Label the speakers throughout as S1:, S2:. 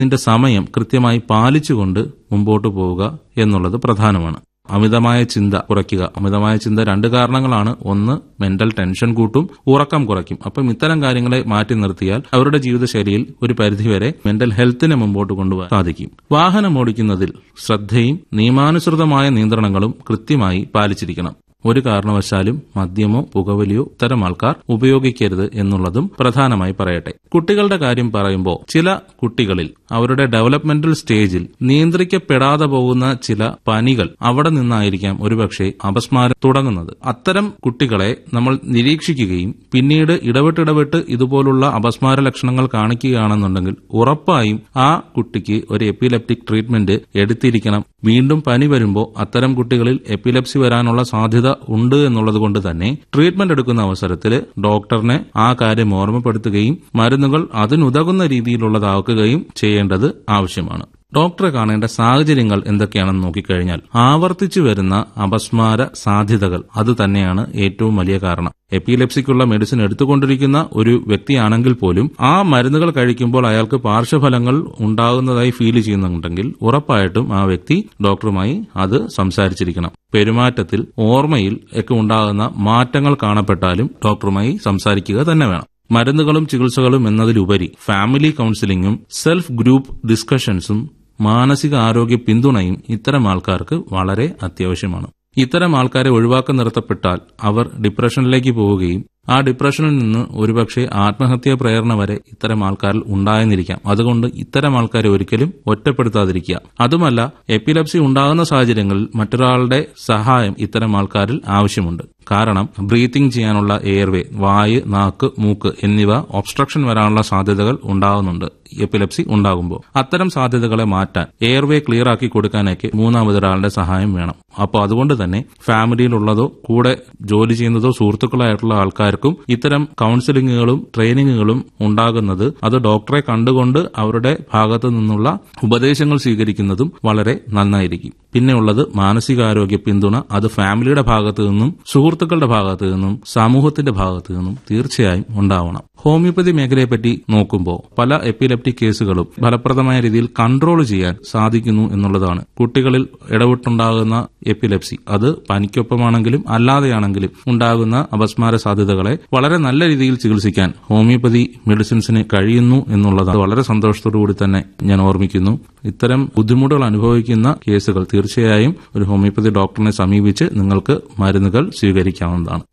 S1: ഇതിന്റെ സമയം കൃത്യമായി പാലിച്ചുകൊണ്ട് മുമ്പോട്ട് പോവുക എന്നുള്ളത് പ്രധാനമാണ് അമിതമായ ചിന്ത കുറയ്ക്കുക അമിതമായ ചിന്ത രണ്ട് കാരണങ്ങളാണ് ഒന്ന് മെന്റൽ ടെൻഷൻ കൂട്ടും ഉറക്കം കുറയ്ക്കും അപ്പം ഇത്തരം കാര്യങ്ങളെ മാറ്റി നിർത്തിയാൽ അവരുടെ ജീവിതശൈലിയിൽ ഒരു പരിധിവരെ മെന്റൽ ഹെൽത്തിനെ മുമ്പോട്ട് കൊണ്ടുപോകാൻ സാധിക്കും വാഹനം ഓടിക്കുന്നതിൽ ശ്രദ്ധയും നിയമാനുസൃതമായ നിയന്ത്രണങ്ങളും കൃത്യമായി പാലിച്ചിരിക്കണം ഒരു കാരണവശാലും മദ്യമോ പുകവലിയോ ഇത്തരം ആൾക്കാർ ഉപയോഗിക്കരുത് എന്നുള്ളതും പ്രധാനമായി പറയട്ടെ കുട്ടികളുടെ കാര്യം പറയുമ്പോൾ ചില കുട്ടികളിൽ അവരുടെ ഡെവലപ്മെന്റൽ സ്റ്റേജിൽ നിയന്ത്രിക്കപ്പെടാതെ പോകുന്ന ചില പനികൾ അവിടെ നിന്നായിരിക്കാം ഒരുപക്ഷെ അപസ്മാരം തുടങ്ങുന്നത് അത്തരം കുട്ടികളെ നമ്മൾ നിരീക്ഷിക്കുകയും പിന്നീട് ഇടവിട്ടിടവിട്ട് ഇതുപോലുള്ള അപസ്മാര ലക്ഷണങ്ങൾ കാണിക്കുകയാണെന്നുണ്ടെങ്കിൽ ഉറപ്പായും ആ കുട്ടിക്ക് ഒരു എപ്പിലെപ്റ്റിക് ട്രീറ്റ്മെന്റ് എടുത്തിരിക്കണം വീണ്ടും പനി വരുമ്പോൾ അത്തരം കുട്ടികളിൽ എപ്പിലെപ്സി വരാനുള്ള സാധ്യത ഉണ്ട് എന്നുള്ളത് കൊണ്ട് തന്നെ ട്രീറ്റ്മെന്റ് എടുക്കുന്ന അവസരത്തിൽ ഡോക്ടറിനെ ആ കാര്യം ഓർമ്മപ്പെടുത്തുകയും മരുന്നുകൾ അതിനുതകുന്ന രീതിയിലുള്ളതാക്കുകയും ചെയ്യേണ്ടത് ആവശ്യമാണ് ഡോക്ടറെ കാണേണ്ട സാഹചര്യങ്ങൾ എന്തൊക്കെയാണെന്ന് നോക്കിക്കഴിഞ്ഞാൽ ആവർത്തിച്ചു വരുന്ന അപസ്മാര സാധ്യതകൾ അത് തന്നെയാണ് ഏറ്റവും വലിയ കാരണം എപ്പിലെപ്സിക്കുള്ള മെഡിസിൻ എടുത്തുകൊണ്ടിരിക്കുന്ന ഒരു വ്യക്തിയാണെങ്കിൽ പോലും ആ മരുന്നുകൾ കഴിക്കുമ്പോൾ അയാൾക്ക് പാർശ്വഫലങ്ങൾ ഉണ്ടാകുന്നതായി ഫീൽ ചെയ്യുന്നുണ്ടെങ്കിൽ ഉറപ്പായിട്ടും ആ വ്യക്തി ഡോക്ടറുമായി അത് സംസാരിച്ചിരിക്കണം പെരുമാറ്റത്തിൽ ഓർമ്മയിൽ ഒക്കെ ഉണ്ടാകുന്ന മാറ്റങ്ങൾ കാണപ്പെട്ടാലും ഡോക്ടറുമായി സംസാരിക്കുക തന്നെ വേണം മരുന്നുകളും ചികിത്സകളും എന്നതിലുപരി ഫാമിലി കൌൺസിലിംഗും സെൽഫ് ഗ്രൂപ്പ് ഡിസ്കഷൻസും മാനസിക ആരോഗ്യ പിന്തുണയും ഇത്തരം ആൾക്കാർക്ക് വളരെ അത്യാവശ്യമാണ് ഇത്തരം ആൾക്കാരെ ഒഴിവാക്കി നിർത്തപ്പെട്ടാൽ അവർ ഡിപ്രഷനിലേക്ക് പോവുകയും ആ ഡിപ്രഷനിൽ നിന്ന് ഒരുപക്ഷെ ആത്മഹത്യാ പ്രേരണ വരെ ഇത്തരം ആൾക്കാരിൽ ഉണ്ടായെന്നിരിക്കാം അതുകൊണ്ട് ഇത്തരം ആൾക്കാരെ ഒരിക്കലും ഒറ്റപ്പെടുത്താതിരിക്കുക അതുമല്ല എപ്പിലപ്സി ഉണ്ടാകുന്ന സാഹചര്യങ്ങളിൽ മറ്റൊരാളുടെ സഹായം ഇത്തരം ആൾക്കാരിൽ ആവശ്യമുണ്ട് കാരണം ബ്രീത്തിങ് ചെയ്യാനുള്ള എയർവേ വായ് നാക്ക് മൂക്ക് എന്നിവ ഒബ്സ്ട്രക്ഷൻ വരാനുള്ള സാധ്യതകൾ ഉണ്ടാകുന്നുണ്ട് എപ്പിലപ്സി ഉണ്ടാകുമ്പോൾ അത്തരം സാധ്യതകളെ മാറ്റാൻ എയർവേ ക്ലിയർ ആക്കി കൊടുക്കാനൊക്കെ മൂന്നാമതൊരാളുടെ സഹായം വേണം അപ്പോൾ അതുകൊണ്ട് തന്നെ ഫാമിലിയിലുള്ളതോ കൂടെ ജോലി ചെയ്യുന്നതോ സുഹൃത്തുക്കളായിട്ടുള്ള ആൾക്കാർക്കും ഇത്തരം കൌൺസിലിങ്ങുകളും ട്രെയിനിങ്ങുകളും ഉണ്ടാകുന്നത് അത് ഡോക്ടറെ കണ്ടുകൊണ്ട് അവരുടെ ഭാഗത്തു നിന്നുള്ള ഉപദേശങ്ങൾ സ്വീകരിക്കുന്നതും വളരെ നന്നായിരിക്കും പിന്നെയുള്ളത് മാനസികാരോഗ്യ പിന്തുണ അത് ഫാമിലിയുടെ ഭാഗത്തു നിന്നും സുഹൃത്തുക്കളുടെ ഭാഗത്തു നിന്നും സമൂഹത്തിന്റെ ഭാഗത്തു നിന്നും തീർച്ചയായും ഉണ്ടാവണം ഹോമിയോപ്പതി മേഖലയെപ്പറ്റി നോക്കുമ്പോൾ പല എപ്പിലെപ്റ്റിക് കേസുകളും ഫലപ്രദമായ രീതിയിൽ കൺട്രോൾ ചെയ്യാൻ സാധിക്കുന്നു എന്നുള്ളതാണ് കുട്ടികളിൽ ഇടവിട്ടുണ്ടാകുന്ന എപ്പിലെപ്സി അത് പനിക്കൊപ്പമാണെങ്കിലും അല്ലാതെയാണെങ്കിലും ഉണ്ടാകുന്ന അപസ്മാര സാധ്യതകളെ വളരെ നല്ല രീതിയിൽ ചികിത്സിക്കാൻ ഹോമിയോപ്പതി മെഡിസിൻസിന് കഴിയുന്നു എന്നുള്ളത് വളരെ സന്തോഷത്തോടു കൂടി തന്നെ ഞാൻ ഓർമ്മിക്കുന്നു ഇത്തരം ബുദ്ധിമുട്ടുകൾ അനുഭവിക്കുന്ന കേസുകൾ തീർച്ചയായും ഒരു ഹോമിയോപ്പതി ഡോക്ടറിനെ സമീപിച്ച് നിങ്ങൾക്ക് മരുന്നുകൾ സ്വീകരിക്കാവുന്നതാണ്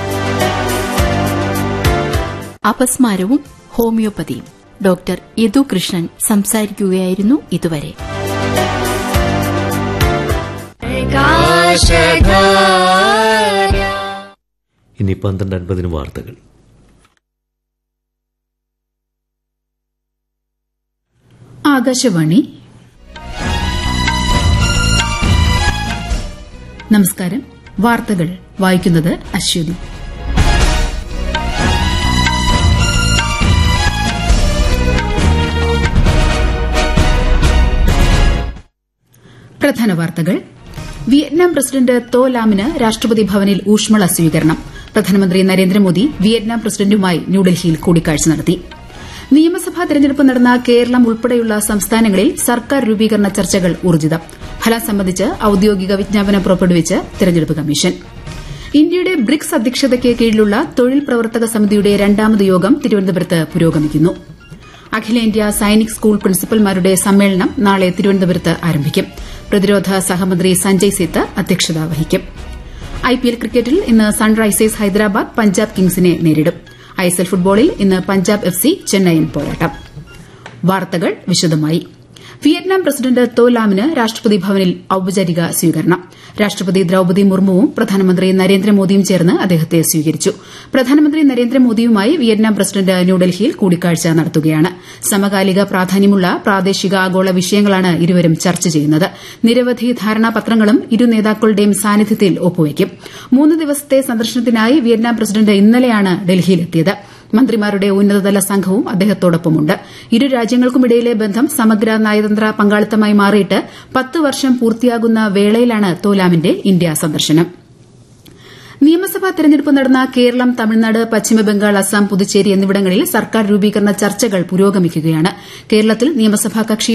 S2: അപസ്മാരവും ഹോമിയോപ്പതിയും ഡോക്ടർ യദു കൃഷ്ണൻ സംസാരിക്കുകയായിരുന്നു ഇതുവരെ
S3: ഇനി പന്ത്രണ്ട് അൻപതിന് വാർത്തകൾ
S4: ആകാശവാണി നമസ്കാരം വാർത്തകൾ വായിക്കുന്നത് അശ്വതി പ്രധാന വാർത്തകൾ വിയറ്റ്നാം പ്രസിഡന്റ് തോ ലാമിന് രാഷ്ട്രപതി ഭവനിൽ ഊഷ്മള സ്വീകരണം പ്രധാനമന്ത്രി നരേന്ദ്രമോദി വിയറ്റ്നാം പ്രസിഡന്റുമായി ന്യൂഡൽഹിയിൽ കൂടിക്കാഴ്ച നടത്തി നിയമസഭാ തെരഞ്ഞെടുപ്പ് നടന്ന കേരളം ഉൾപ്പെടെയുള്ള സംസ്ഥാനങ്ങളിൽ സർക്കാർ രൂപീകരണ ചർച്ചകൾ ഊർജിതം ഫലം സംബന്ധിച്ച് ഔദ്യോഗിക വിജ്ഞാപനം പുറപ്പെടുവിച്ച് തെരഞ്ഞെടുപ്പ് കമ്മീഷൻ ഇന്ത്യയുടെ ബ്രിക്സ് അധ്യക്ഷതയ്ക്ക് കീഴിലുള്ള തൊഴിൽ പ്രവർത്തക സമിതിയുടെ രണ്ടാമത് യോഗം തിരുവനന്തപുരത്ത് പുരോഗമിക്കുന്നു അഖിലേന്ത്യാ സൈനിക് സ്കൂൾ പ്രിൻസിപ്പൽമാരുടെ സമ്മേളനം നാളെ തിരുവനന്തപുരത്ത് ആരംഭിക്കും പ്രതിരോധ സഹമന്ത്രി സഞ്ജയ് സേത്ത് അധ്യക്ഷത വഹിക്കും ഐപിഎൽ ക്രിക്കറ്റിൽ ഇന്ന് സൺറൈസേഴ്സ് ഹൈദരാബാദ് പഞ്ചാബ് കിങ്സിനെ നേരിടും ഐഎസ്എൽ ഫുട്ബോളിൽ ഇന്ന് പഞ്ചാബ് എഫ് സി ചെന്നൈയിൻ പോരാട്ടം വാർത്തകൾ വിശദമായി വിയറ്റ്നാം പ്രസിഡന്റ് തോ ലാമിന് രാഷ്ട്രപതി ഭവനിൽ ഔപചാരിക സ്വീകരണം രാഷ്ട്രപതി ദ്രൌപതി മുർമുവും പ്രധാനമന്ത്രി നരേന്ദ്രമോദിയും ചേർന്ന് അദ്ദേഹത്തെ സ്വീകരിച്ചു പ്രധാനമന്ത്രി നരേന്ദ്രമോദിയുമായി വിയറ്റ്നാം പ്രസിഡന്റ് ന്യൂഡൽഹിയിൽ കൂടിക്കാഴ്ച നടത്തുകയാണ് സമകാലിക പ്രാധാന്യമുള്ള പ്രാദേശിക ആഗോള വിഷയങ്ങളാണ് ഇരുവരും ചർച്ച ചെയ്യുന്നത് നിരവധി ധാരണാപത്രങ്ങളും ഇരു നേതാക്കളുടെയും സാന്നിധ്യത്തിൽ ഒപ്പുവയ്ക്കും മൂന്ന് ദിവസത്തെ സന്ദർശനത്തിനായി വിയറ്റ്നാം പ്രസിഡന്റ് ഇന്നലെയാണ് ഡൽഹിയിലെത്തിയത് മന്ത്രിമാരുടെ ഉന്നതതല സംഘവും അദ്ദേഹത്തോടൊപ്പമുണ്ട് ഇരു രാജ്യങ്ങൾക്കുമിടയിലെ ബന്ധം സമഗ്ര നയതന്ത്ര പങ്കാളിത്തമായി മാറിയിട്ട് പത്ത് വർഷം പൂർത്തിയാകുന്ന വേളയിലാണ് തോലാമിന്റെ ഇന്ത്യ സന്ദർശനം നിയമസഭാ തെരഞ്ഞെടുപ്പ് നടന്ന കേരളം തമിഴ്നാട് പശ്ചിമബംഗാൾ അസം പുതുച്ചേരി എന്നിവിടങ്ങളിൽ സർക്കാർ രൂപീകരണ ചർച്ചകൾ പുരോഗമിക്കുകയാണ് കേരളത്തിൽ നിയമസഭാ കക്ഷി